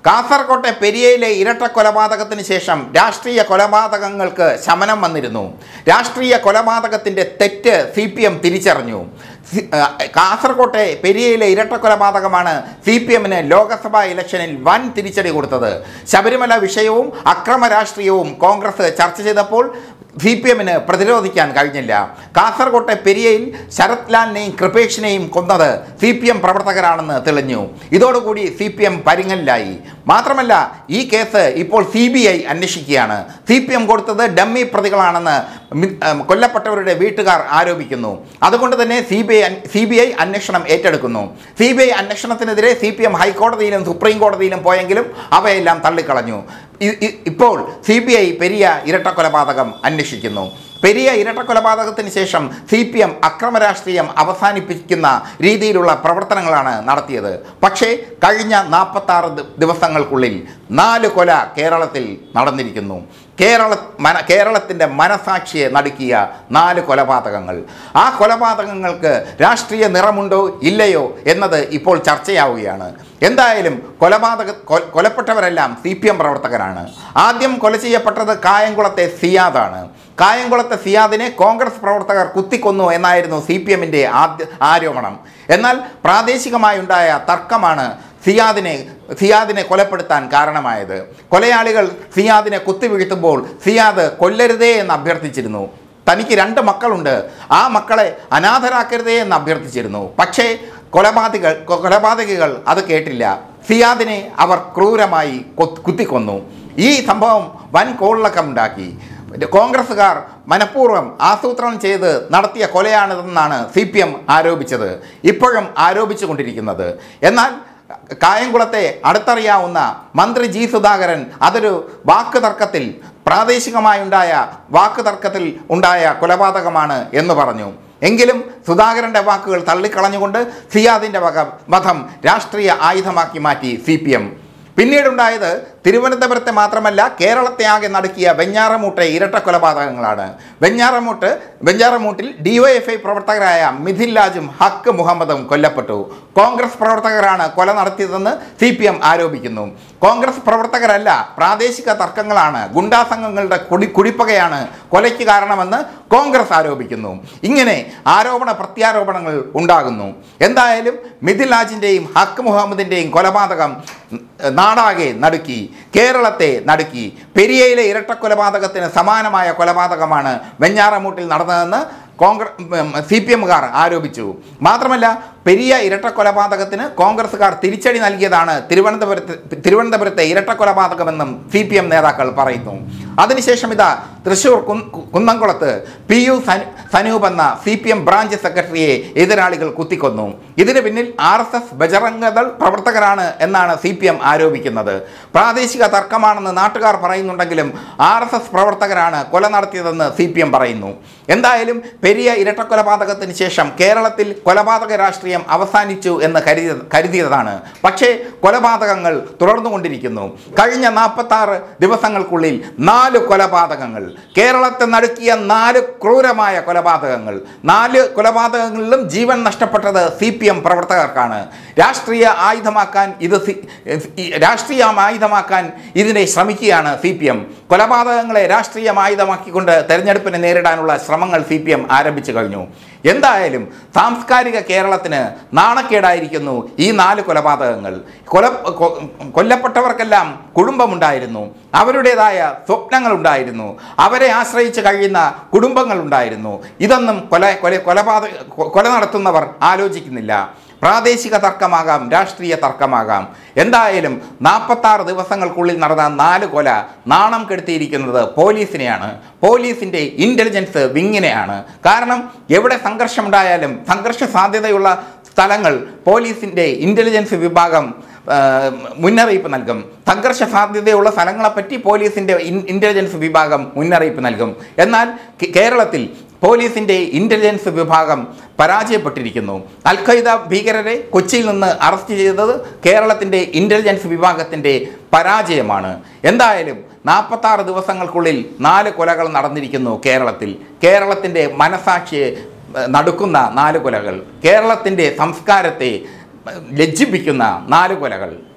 കാസർകോട്ടെ പെരിയയിലെ ഇരട്ട കൊലപാതകത്തിന് ശേഷം രാഷ്ട്രീയ കൊലപാതകങ്ങൾക്ക് ശമനം വന്നിരുന്നു രാഷ്ട്രീയ കൊലപാതകത്തിൻ്റെ തെറ്റ് സി പി എം തിരിച്ചറിഞ്ഞു സി- ആ, കാസർകോട്ടെ പെരിയയിലെ ഇരട്ട കൊലപാതകമാണ് സി പി എമ്മിന് ലോക്സഭാ ഇലക്ഷനിൽ വൻ തിരിച്ചടി കൊടുത്തത് ശബരിമല വിഷയവും അക്രമ രാഷ്ട്രീയവും കോൺഗ്രസ് ചർച്ച ചെയ്തപ്പോൾ സി പി എമ്മിന് പ്രതിരോധിക്കാൻ കഴിഞ്ഞില്ല കാസർകോട്ടെ പെരിയയിൽ ശരത് ലാലിനെയും കൃപേഷിനെയും കൊന്നത് സി പി എം പ്രവർത്തകരാണെന്ന് തെളിഞ്ഞു ഇതോടുകൂടി സി പി എം പരിങ്ങലിലായി മാത്രമല്ല ഈ കേസ് ഇപ്പോൾ സി ബി ഐ അന്വേഷിക്കുകയാണ് സി പി എം കൊടുത്തത് ഡമ്മി പ്രതികളാണെന്ന് മി- ഏം, കൊല്ലപ്പെട്ടവരുടെ വീട്ടുകാർ ആരോപിക്കുന്നു അതുകൊണ്ട് തന്നെ C B I C B I അന്വേഷണം ഏറ്റെടുക്കുന്നു സി ബി ഐ അന്വേഷണത്തിനെതിരെ സി പി എം ഹൈക്കോടതിയിലും സുപ്രീം കോടതിയിലും പോയെങ്കിലും അവയെല്ലാം തള്ളിക്കളഞ്ഞു ഇ- ഇ- ഇപ്പോൾ സി ബി ഐ പെരിയ ഇരട്ട കൊലപാതകം അന്വേഷിക്കുന്നു പെരിയ ഇരട്ട കൊലപാതകത്തിന് ശേഷം സി പി എം അക്രമ രാഷ്ട്രീയം അവസാനിപ്പിക്കുന്ന രീതിയിലുള്ള പ്രവർത്തനങ്ങളാണ് നടത്തിയത് പക്ഷേ കഴിഞ്ഞ നാൽപ്പത്താറ് ദിവസങ്ങൾക്കുള്ളിൽ നാല് കൊല കേരളത്തിൽ നടന്നിരിക്കുന്നു കേരള മന കേരളത്തിൻ്റെ മനസാക്ഷിയെ നടുക്കിയ നാല് കൊലപാതകങ്ങൾ ആ കൊലപാതകങ്ങൾക്ക് രാഷ്ട്രീയ നിറമുണ്ടോ ഇല്ലയോ എന്നത് ഇപ്പോൾ ചർച്ചയാവുകയാണ് എന്തായാലും കൊലപാതക കൊ- കൊലപ്പെട്ടവരെല്ലാം സി പി എം പ്രവർത്തകരാണ് ആദ്യം കൊല ചെയ്യപ്പെട്ടത് കായംകുളത്തെ സിയാദാണ് കായംകുളത്തെ സിയാദിനെ കോൺഗ്രസ് പ്രവർത്തകർ കുത്തിക്കൊന്നു എന്നായിരുന്നു സി പി എമ്മിൻ്റെ ആദ്യ ആരോപണം എന്നാൽ പ്രാദേശികമായുണ്ടായ തർക്കമാണ് സിയാദിനെ സിയാദിനെ കൊലപ്പെടുത്താൻ കാരണമായത് കൊലയാളികൾ സിയാദിനെ കുത്തിവീഴ്ത്തുമ്പോൾ സിയാദ് കൊല്ലരുതേ എന്ന് അഭ്യർത്ഥിച്ചിരുന്നു തനിക്ക് രണ്ട് മക്കളുണ്ട് ആ മക്കളെ അനാഥരാക്കരുതേ എന്ന് അഭ്യർത്ഥിച്ചിരുന്നു പക്ഷേ കൊലപാതകൾ കൊലപാതകികൾ അത് കേട്ടില്ല സിയാദിനെ അവർ ക്രൂരമായി കൊ- കുത്തിക്കൊന്നു ഈ സംഭവം വൻ കോളിളക്കമുണ്ടാക്കി കോൺഗ്രസ്സുകാർ മനഃപൂർവ്വം ആസൂത്രണം ചെയ്ത് നടത്തിയ കൊലയാണിതെന്നാണ് സി പി എം ആരോപിച്ചത് ഇപ്പോഴും ആരോപിച്ചുകൊണ്ടിരിക്കുന്നത് എന്നാൽ കായംകുളത്തെ അടുത്തറിയാവുന്ന മന്ത്രി ജി സുധാകരൻ അതൊരു വാക്ക് തർക്കത്തിൽ പ്രാദേശികമായുണ്ടായ വാക്ക് തർക്കത്തിൽ ഉണ്ടായ കൊലപാതകമാണ് എന്ന് പറഞ്ഞു എങ്കിലും സുധാകരൻ്റെ വാക്കുകൾ തള്ളിക്കളഞ്ഞുകൊണ്ട് സിയാദിൻ്റെ വക വധം രാഷ്ട്രീയ ആയുധമാക്കി മാറ്റി സി പി എം പിന്നീടുണ്ടായത് തിരുവനന്തപുരത്തെ മാത്രമല്ല കേരളത്തെ ആകെ നടുക്കിയ വെഞ്ഞാറമൂട്ടെ ഇരട്ട കൊലപാതകങ്ങളാണ് വെഞ്ഞാറമൂട്ട് വെഞ്ഞാറമൂട്ടിൽ ഡിവൈഎഫ്ഐ പ്രവർത്തകരായ മിഥിൻ ലാജും ഹക്ക് മുഹമ്മദും കൊല്ലപ്പെട്ടു കോൺഗ്രസ് പ്രവർത്തകരാണ് കൊല നടത്തിയതെന്ന് സി പി എം ആരോപിക്കുന്നു കോൺഗ്രസ് പ്രവർത്തകരല്ല പ്രാദേശിക തർക്കങ്ങളാണ് ഗുണ്ടാ സംഘങ്ങളുടെ കുടി കുടിപ്പകയാണ് കൊലയ്ക്ക് കാരണമെന്ന് കോൺഗ്രസ് ആരോപിക്കുന്നു ഇങ്ങനെ ആരോപണ പ്രത്യാരോപണങ്ങൾ ഉണ്ടാകുന്നു എന്തായാലും മിഥിൻ ലാജിൻ്റെയും ഹക്ക് മുഹമ്മദിൻ്റെയും കൊലപാതകം നാടാകെ നടുക്കി കേരളത്തെ നടുക്കി പെരിയയിലെ ഇരട്ട കൊലപാതകത്തിന് സമാനമായ കൊലപാതകമാണ് വെഞ്ഞാറമൂട്ടിൽ നടന്നതെന്ന് കോൺഗ്രസ് സി പി എമ്മുകാർ ആരോപിച്ചു മാത്രമല്ല പെരിയ ഇരട്ട കൊലപാതകത്തിന് കോൺഗ്രസ്സുകാർ തിരിച്ചടി നൽകിയതാണ് തിരുവനന്തപുരത്ത് തിരുവനന്തപുരത്തെ ഇരട്ട കൊലപാതകമെന്നും സി പി എം നേതാക്കൾ പറയുന്നു അതിനുശേഷം ഇതാ തൃശൂർ കുന്ന് കുന്നംകുളത്ത് പി യു സനു സനൂപ് എന്ന സി പി എം ബ്രാഞ്ച് സെക്രട്ടറിയെ എതിരാളികൾ കുത്തിക്കൊന്നു ഇതിന് പിന്നിൽ ആർ എസ് എസ് ബജറംഗദൾ പ്രവർത്തകരാണ് എന്നാണ് സി പി എം ആരോപിക്കുന്നത് പ്രാദേശിക തർക്കമാണെന്ന് നാട്ടുകാർ പറയുന്നുണ്ടെങ്കിലും ആർ എസ് എസ് പ്രവർത്തകരാണ് കൊല നടത്തിയതെന്ന് സി പി എം പറയുന്നു എന്തായാലും പെരിയ ഇരട്ടക്കൊലപാതകത്തിന് ശേഷം കേരളത്തിൽ കൊലപാതക രാഷ്ട്രീയം അവസാനിച്ചു എന്ന് കരുതി കരുതിയതാണ് പക്ഷേ കൊലപാതകങ്ങൾ തുടർന്നുകൊണ്ടിരിക്കുന്നു കഴിഞ്ഞ നാൽപ്പത്താറ് ദിവസങ്ങൾക്കുള്ളിൽ നാല് കൊലപാതകങ്ങൾ കേരളത്തെ നടുക്കിയ നാല് ക്രൂരമായ കൊലപാതകങ്ങൾ നാല് കൊലപാതകങ്ങളിലും ജീവൻ നഷ്ടപ്പെട്ടത് സി പി എം പ്രവർത്തകർക്കാണ് രാഷ്ട്രീയ ആയുധമാക്കാൻ ഇത് സി- ഈ രാഷ്ട്രീയ ആയുധമാക്കാൻ ഇതിനെ ശ്രമിക്കുകയാണ് സി പി എം കൊലപാതകങ്ങളെ രാഷ്ട്രീയ ആയുധമാക്കിക്കൊണ്ട് തെരഞ്ഞെടുപ്പിനെ നേരിടാനുള്ള ശ്രമങ്ങൾ സി പി എം ആരംഭിച്ചു കഴിഞ്ഞു എന്തായാലും സാംസ്കാരിക കേരളത്തിന് നാണക്കേടായിരിക്കുന്നു ഈ നാല് കൊലപാതകങ്ങൾ കൊല കൊ- കൊല്ലപ്പെട്ടവർക്കെല്ലാം കുടുംബമുണ്ടായിരുന്നു അവരുടേതായ സ്വപ്നങ്ങളുണ്ടായിരുന്നു അവരെ ആശ്രയിച്ച് കഴിയുന്ന കുടുംബങ്ങളുണ്ടായിരുന്നു ഇതൊന്നും കൊല കൊല കൊലപാതക കൊ- കൊല നടത്തുന്നവർ ആലോചിക്കുന്നില്ല പ്രാദേശിക തർക്കമാകാം രാഷ്ട്രീയ തർക്കമാകാം എന്തായാലും നാൽപ്പത്താറ് ദിവസങ്ങൾക്കുള്ളിൽ നടന്ന നാല് കൊല നാണം കെടുത്തിയിരിക്കുന്നത് പോലീസിനെയാണ് പോലീസിൻ്റെ ഇൻ്റലിജൻസ് വിങ്ങിനെയാണ് കാരണം എവിടെ സംഘർഷമുണ്ടായാലും സംഘർഷ സാധ്യതയുള്ള സ്ഥലങ്ങൾ പോലീസിൻ്റെ ഇൻ്റലിജൻസ് വിഭാഗം ആ, മുന്നറിയിപ്പ് നൽകും സംഘർഷ സാധ്യതയുള്ള സ്ഥലങ്ങളെപ്പറ്റി പോലീസിൻ്റെ ഇൻ്റലിജൻസ് വിഭാഗം മുന്നറിയിപ്പ് നൽകും എന്നാൽ കേ- കേരളത്തിൽ പോലീസിൻ്റെ ഇൻ്റലിജൻസ് വിഭാഗം പരാജയപ്പെട്ടിരിക്കുന്നു അൽ ഖൈദ ഭീകരരെ കൊച്ചിയിൽ നിന്ന് അറസ്റ്റ് ചെയ്തത് കേരളത്തിൻ്റെ ഇൻ്റലിജൻസ് വിഭാഗത്തിൻ്റെ പരാജയമാണ് എന്തായാലും നാൽപ്പത്താറ് ദിവസങ്ങൾക്കുള്ളിൽ നാല് കൊലകൾ നടന്നിരിക്കുന്നു കേരളത്തിൽ കേരളത്തിൻ്റെ മനസാക്ഷിയെ ഏഹ്, നടുക്കുന്ന നാല് കൊലകൾ കേരളത്തിൻ്റെ സംസ്കാരത്തെ ഏഹ്, ലജ്ജിപ്പിക്കുന്ന നാല് കൊലകൾ